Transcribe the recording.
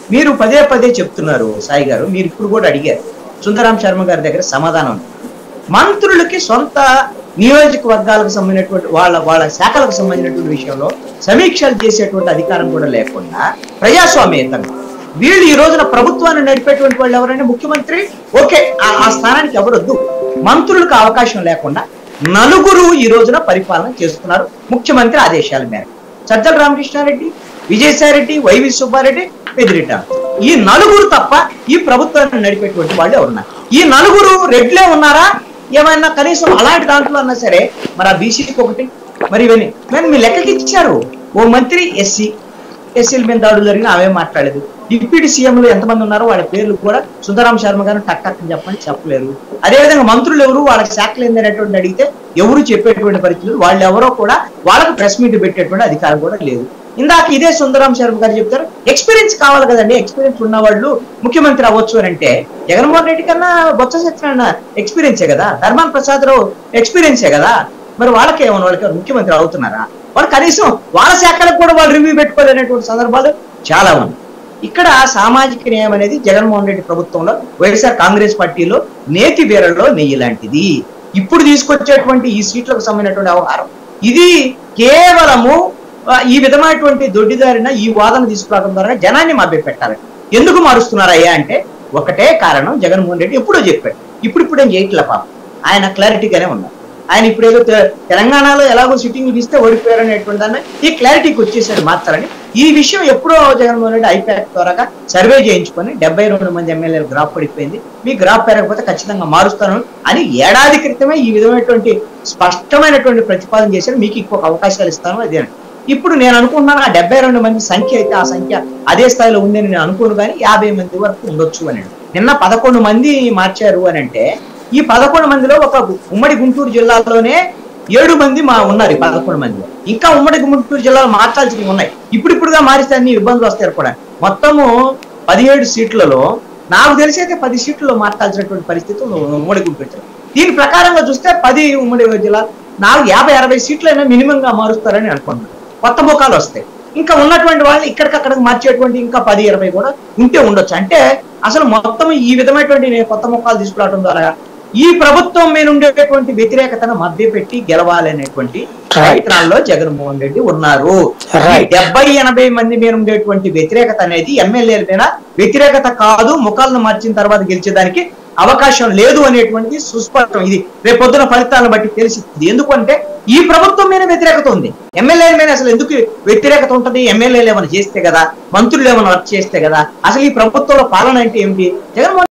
మీరు పదే పదే చెప్తున్నారు సాయి గారు మీరు ఇప్పుడు కూడా అడిగారు సుందరాం శర్మ గారి దగ్గర సమాధానం ఉంది. మంత్రులకి సొంత నియోజకవర్గాలకు సంబంధించినటువంటి వాళ్ళ వాళ్ళ శాఖలకు సంబంధించినటువంటి విషయంలో సమీక్షలు చేసేటువంటి అధికారం కూడా లేకుండా ప్రజాస్వామ్యతంగా వీళ్ళు ఈ రోజున ప్రభుత్వాన్ని నడిపేటువంటి వాళ్ళు ఎవరైనా ముఖ్యమంత్రి ఓకే ఆ ఆ స్థానానికి ఎవరొద్దు మంత్రులకు అవకాశం లేకుండా నలుగురు ఈ రోజున పరిపాలన చేస్తున్నారు ముఖ్యమంత్రి ఆదేశాల మేరకు సజ్జల రామకృష్ణారెడ్డి విజయసాయిరెడ్డి వైవి సుబ్బారెడ్డి పెదిరెడ్డి ఈ నలుగురు తప్ప ఈ ప్రభుత్వాన్ని నడిపేటువంటి వాళ్ళు ఎవరున్నారు ఈ నలుగురు రెడ్లే ఉన్నారా ఏమైనా కనీసం అలాంటి దాంట్లో అన్నా సరే మరి ఆ బీసీకి ఒకటి మరి ఇవన్నీ మరి మీ లెక్కకి ఇచ్చారు ఓ మంత్రి ఎస్సీ ఎస్సీల మీద దాడులు జరిగిన అవే మాట్లాడలేదు డిప్యూటీ సీఎంలు ఎంతమంది ఉన్నారో వాళ్ళ పేర్లు కూడా సుందరాం శర్మ గారు టక్ టక్ అని చెప్పని చెప్పలేరు అదేవిధంగా మంత్రులు ఎవరు వాళ్ళ శాఖలు ఏందనేటువంటి అడిగితే ఎవరు చెప్పేటువంటి పరిస్థితులు వాళ్ళు ఎవరో కూడా వాళ్ళకు ప్రెస్ మీట్ పెట్టేటువంటి అధికారం కూడా లేదు ఇందాక ఇదే సుందరాం శర్మ గారు చెప్తారు ఎక్స్పీరియన్స్ కావాలి కదండి ఎక్స్పీరియన్స్ ఉన్న వాళ్ళు ముఖ్యమంత్రి అవ్వచ్చు అని అంటే జగన్మోహన్ రెడ్డి కన్నా బొత్స సత్యనారాయణ ఎక్స్పీరియన్సే కదా ధర్మాన్ ప్రసాద్ రావు ఎక్స్పీరియన్సే కదా మరి వాళ్ళకి ఏమన్నా వాళ్ళకి ముఖ్యమంత్రి అవుతున్నారా వాళ్ళు కనీసం వాళ్ళ శాఖలకు కూడా వాళ్ళు రివ్యూ పెట్టుకోలేనటువంటి సందర్భాలు చాలా ఉన్నాయి ఇక్కడ సామాజిక న్యాయం అనేది జగన్మోహన్ రెడ్డి ప్రభుత్వంలో వైఎస్ఆర్ కాంగ్రెస్ పార్టీలో నేతి బీరల్లో నెయ్యి లాంటిది ఇప్పుడు తీసుకొచ్చేటువంటి ఈ సీట్లకు సంబంధించినటువంటి వ్యవహారం ఇది కేవలము ఆ, ఈ విధమైనటువంటి దొడ్డిదారిన ఈ వాదన తీసుకురావడం ద్వారా జనాన్ని మభ్యపెట్టాలి ఎందుకు మారుస్తున్నారయ్యా అంటే ఒకటే కారణం జగన్మోహన్ రెడ్డి ఎప్పుడో చెప్పాడు ఇప్పుడు ఇప్పుడు ఏం చేయట్లే పాపం ఆయన క్లారిటీగానే ఉన్నారు ఆయన ఇప్పుడు ఏదో తె- తెలంగాణలో ఎలాగో సిట్టింగ్లు తీస్తే ఓడిపోయారు అనేటువంటి దాన్ని ఈ క్లారిటీకి వచ్చేసాడు మార్చాలని ఈ విషయం ఎప్పుడో జగన్మోహన్ రెడ్డి ఐపాక్ ద్వారాగా సర్వే చేయించుకొని డెబ్బై రెండు మంది ఎమ్మెల్యేలు గ్రాఫ్ పడిపోయింది మీ గ్రాఫ్ పెరగకపోతే ఖచ్చితంగా మారుస్తాను అని ఏడాది క్రితమే ఈ విధమైనటువంటి స్పష్టమైనటువంటి ప్రతిపాదన చేశారు మీకు ఇంకొక అవకాశాలు ఇస్తాను అదే అని. ఇప్పుడు నేను అనుకుంటున్నాను ఆ డెబ్బై రెండు మంది సంఖ్య అయితే ఆ సంఖ్య అదే స్థాయిలో ఉందని నేను అనుకోను కానీ యాభై మంది వరకు ఉండొచ్చు అని నిన్న పదకొండు మంది మార్చారు అని అంటే ఈ పదకొండు మందిలో ఒక ఉమ్మడి గుంటూరు జిల్లాలోనే ఏడు మంది మా ఉన్నారు ఈ పదకొండు మందిలో ఇంకా ఉమ్మడి గుంటూరు జిల్లాలో మార్చాల్సినవి ఉన్నాయి ఇప్పుడు ఇప్పుడుగా మారిస్తే అన్ని ఇబ్బందులు వస్తాయి కూడా మొత్తము పదిహేడు సీట్లలో నాకు తెలిసి అయితే పది సీట్లలో మార్చాల్సినటువంటి పరిస్థితి ఉంది ఉమ్మడి గుంటూరు జిల్లా దీని ప్రకారంగా చూస్తే పది ఉమ్మడి జిల్లా నాలుగు యాభై అరవై సీట్లైనా మినిమం గా మారుస్తారని అనుకుంటున్నాను కొత్త ముఖాలు వస్తాయి ఇంకా ఉన్నటువంటి వాళ్ళు ఇక్కడికక్కడికి మార్చేటువంటి ఇంకా పది ఇరవై కూడా ఉంటే ఉండొచ్చు అంటే అసలు మొత్తం ఈ విధమైనటువంటి నేను కొత్త ముఖాలు తీసుకురావడం ద్వారా ఈ ప్రభుత్వం మీద ఉండేటటువంటి వ్యతిరేకతను మభ్యపెట్టి గెలవాలనేటువంటి ప్రయత్నాల్లో జగన్మోహన్ రెడ్డి ఉన్నారు Right. ఈ డెబ్బై ఎనభై మంది మీద ఉండేటువంటి వ్యతిరేకత అనేది ఎమ్మెల్యేల మీద వ్యతిరేకత కాదు ముఖాలను మార్చిన తర్వాత గెలిచేదానికి అవకాశం లేదు అనేటువంటిది సుస్పష్టం ఇది రేపొద్దున ఫలితాలను బట్టి తెలిసింది ఎందుకంటే ఈ ప్రభుత్వం మీద వ్యతిరేకత ఉంది ఎమ్మెల్యేల మీద అసలు ఎందుకు వ్యతిరేకత ఉంటుంది ఎమ్మెల్యేలు ఏమైనా చేస్తే కదా మంత్రులు ఏమైనా వర్క్ చేస్తే కదా అసలు ఈ ప్రభుత్వంలో పాలన అంటే ఏమిటి జగన్మోహన్